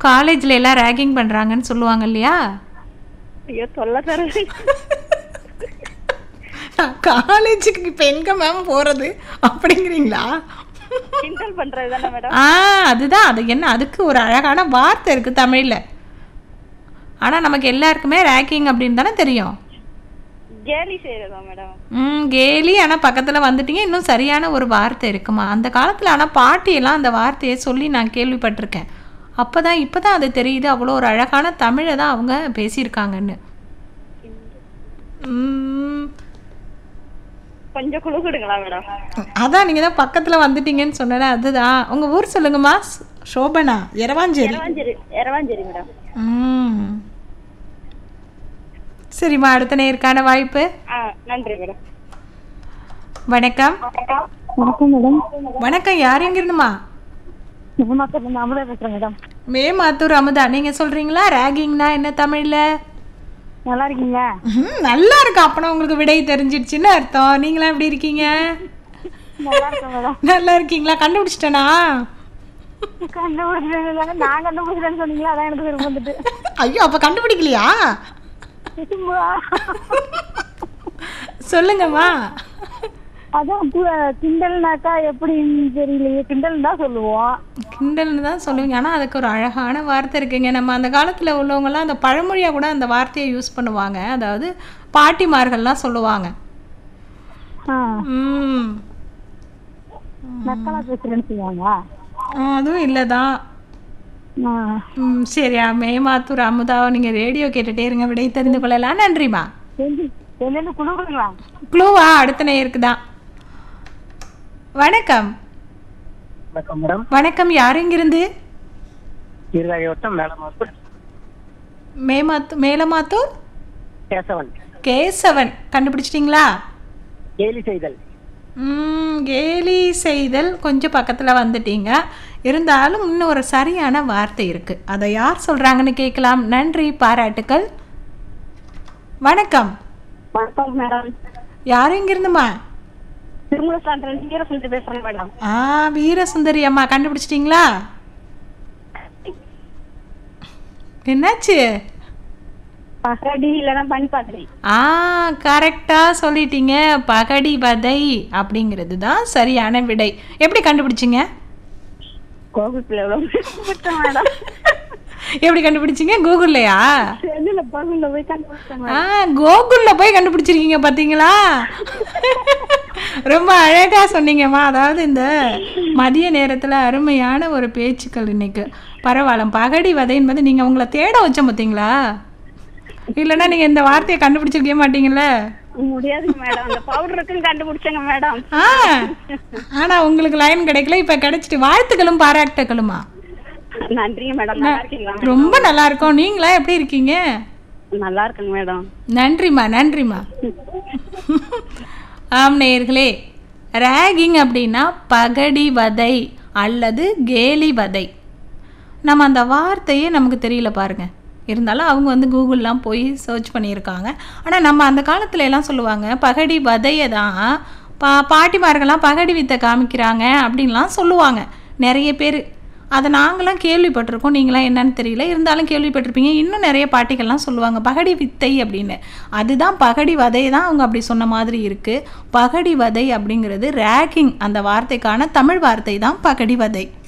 காலேஜ்ல எல்லாம் ரேகிங் பண்றாங்கன்னு சொல்லுவாங்க இல்லையா ஐயோ தொல்லை தருது காலேஜுக்கு இப்போ எங்க மேம் போறது அப்படிங்கிறீங்களா கிண்டல் பண்றது தானே மேடம் ஆ அதுதான் அது என்ன அதுக்கு ஒரு அழகான வார்த்தை இருக்கு தமிழ்ல ஆனா நமக்கு எல்லாருக்குமே ரேக்கிங் அப்படின்னு தானே தெரியும் கேலி செய்யறதா மேடம் ம் கேலி ஆனால் பக்கத்தில் வந்துட்டீங்க இன்னும் சரியான ஒரு வார்த்தை இருக்குமா அந்த காலத்தில் ஆனால் பாட்டியெல்லாம் அந்த வார்த்தையை சொல்லி நான் கேள்விப்பட்டிருக்கேன் அப்போ தான் இப்போ தான் அது தெரியுது அவ்வளோ ஒரு அழகான தமிழை தான் அவங்க பேசியிருக்காங்கன்னு ம், கொஞ்சம் குழு கொடுங்களா மேடம் அதான் நீங்கள் தான் பக்கத்தில் வந்துட்டீங்கன்னு சொன்னேன் அதுதான் உங்கள் ஊர் சொல்லுங்கம்மா ஸ்- சோபனா எரவாஞ்சேரி எரவாஞ்சேரி எரவாஞ்சேரி மேடம் ம் சரிம்மா அடுத்த நேருக்கான வாய்ப்பு ஆ நன்றி மேடம் வணக்கம் வணக்கம் மேடம் வணக்கம் யார் எங்கிருந்துமா மக்கள் அமுதா பேசுறேன் மேடம் மே மாத்தூர் அமுதா நீங்கள் சொல்கிறீங்களா ரேகிங்னா என்ன தமிழில் நல்லா இருக்கீங்க ம், நல்லா இருக்கு அப்பனா உங்களுக்கு விடை தெரிஞ்சிடுச்சுன்னு அர்த்தம் நீங்களாம் எப்படி இருக்கீங்க நல்லா இருக்கேன் மேடம் நல்லா இருக்கீங்களா கண்டுபிடிச்சிட்டேனா கண்டுபிடிச்சிருந்தாங்க நான் கண்டுபிடிச்சிட்டேன்னு சொன்னீங்களா அதான் எனக்கு விருப்பம் வந்துட்டு ஐயோ அப்ப கண்டுபிடிக்கலையா சொல்லுங்கம்மா அதான் பு- கிண்டல்னாக்கா எப்படின்னு தெரியலையே கிண்டல் தான் சொல்லுவோம் கிண்டல்னு தான் சொல்லுவீங்க ஆனால் அதுக்கு ஒரு அழகான வார்த்தை இருக்குங்க நம்ம அந்த காலத்தில் உள்ளவங்கலாம் அந்த பழமொழியாக கூட அந்த வார்த்தையை யூஸ் பண்ணுவாங்க அதாவது பாட்டிமார்கள்லாம் சொல்லுவாங்க ஆ, ம் நக்கலா பேசுறேன்னு சொல்லுவாங்க ஆ, அதுவும் இல்லை தான் ஆ, ம் சரியா மேமாத்தூர் அமுதாவை நீங்கள் ரேடியோ கேட்டுட்டே இருங்க விடை தெரிந்து கொள்ளலாம் நன்றிம்மா எங்க- எங்கேருந்து குழு கொடுங்களா க்ளூவா அடுத்த நேருக்கு தான் வணக்கம் வணக்கம் மேடம் வணக்கம் யார் இங்கிருந்து இருகாய் வட்டம் மேலமாத்தூர் மேமாத்து மேலமாத்தூர் கேசவன் கேசவன் கண்டுபிடிச்சிட்டிங்களா கேலி செய்தல் ம், கேலி செய்தல் கொஞ்சம் பக்கத்தில் வந்துட்டீங்க இருந்தாலும் இன்னும் ஒரு சரியான வார்த்தை இருக்கு அதை யார் சொல்றாங்கன்னு கேட்கலாம் நன்றி பாராட்டுக்கள் வணக்கம் வணக்கம் மேடம் யார் இங்கிருந்துமா திருமூல சாந்திரன் வீரசுந்தரி பேசுறேன் மேடம் ஆ வீரசுந்தரி அம்மா கண்டுபிடிச்சிட்டிங்களா என்னாச்சு பகடி இல்லைன்னா பனி பாத்திரி ஆ கரெக்டாக சொல்லிட்டீங்க பகடி வதை அப்படிங்கிறது தான் சரியான விடை எப்படி கண்டுபிடிச்சிங்க கோகுல் பிள்ளை எவ்வளவு மேடம் எப்படி கண்டுபிடிச்சிங்க கூகுள்லையா செல்லுல பகுல போய் கண்டுபிடிச்சேன் ஆ கோகுளில் போய் கண்டுபிடிச்சிருக்கீங்க பார்த்தீங்களா ரொம்ப அழகாக சொன்னீங்கம்மா அதாவது இந்த மதிய நேரத்தில் அருமையான ஒரு பேச்சுக்கள் இன்னைக்கு பரவாயில்ல பகடி வதை என்பது நீங்கள் உங்களை தேட வச்ச பார்த்தீங்களா இல்லைன்னா நீங்கள் இந்த வார்த்தையை கண்டுபிடிச்சிருக்கவே மாட்டீங்கல்ல முடியாது மேடம் அந்த பவுடருக்கும் கண்டுபிடிச்சேங்க மேடம் ஆ ஆனால் உங்களுக்கு லைன் கிடைக்கல இப்போ கிடைச்சிட்டு வாழ்த்துக்களும் பாராட்டுகளுமா நன்றிங்க மேடம் நல்லா இருக்கீங்களா ரொம்ப நல்லா இருக்கோம் நீங்களா எப்படி இருக்கீங்க நல்லா இருக்குங்க மேடம் நன்றிம்மா நன்றிம்மா ஆம் நேயர்களே ரேகிங் அப்படின்னா பகடி வதை அல்லது கேலி வதை நம்ம அந்த வார்த்தையே நமக்கு தெரியல பாருங்க இருந்தாலும் அவங்க வந்து கூகுள்லாம் போய் சர்ச் பண்ணியிருக்காங்க ஆனால் நம்ம அந்த காலத்துல எல்லாம் சொல்லுவாங்க பகடி வதையை தான் பா பாட்டிமார்கள்லாம் பகடி வித்தை காமிக்கிறாங்க அப்படின்லாம் சொல்லுவாங்க நிறைய பேர் அதை நாங்களாம் கேள்விப்பட்டிருக்கோம் நீங்களாம் என்னன்னு தெரியல இருந்தாலும் கேள்விப்பட்டிருப்பீங்க இன்னும் நிறைய பாட்டிகள்லாம் சொல்லுவாங்க பகடி வித்தை அப்படின்னு அதுதான் பகடி வதை தான் அவங்க அப்படி சொன்ன மாதிரி இருக்குது பகடி வதை அப்படிங்கிறது ரேக்கிங் அந்த வார்த்தைக்கான தமிழ் வார்த்தை தான் பகடி வதை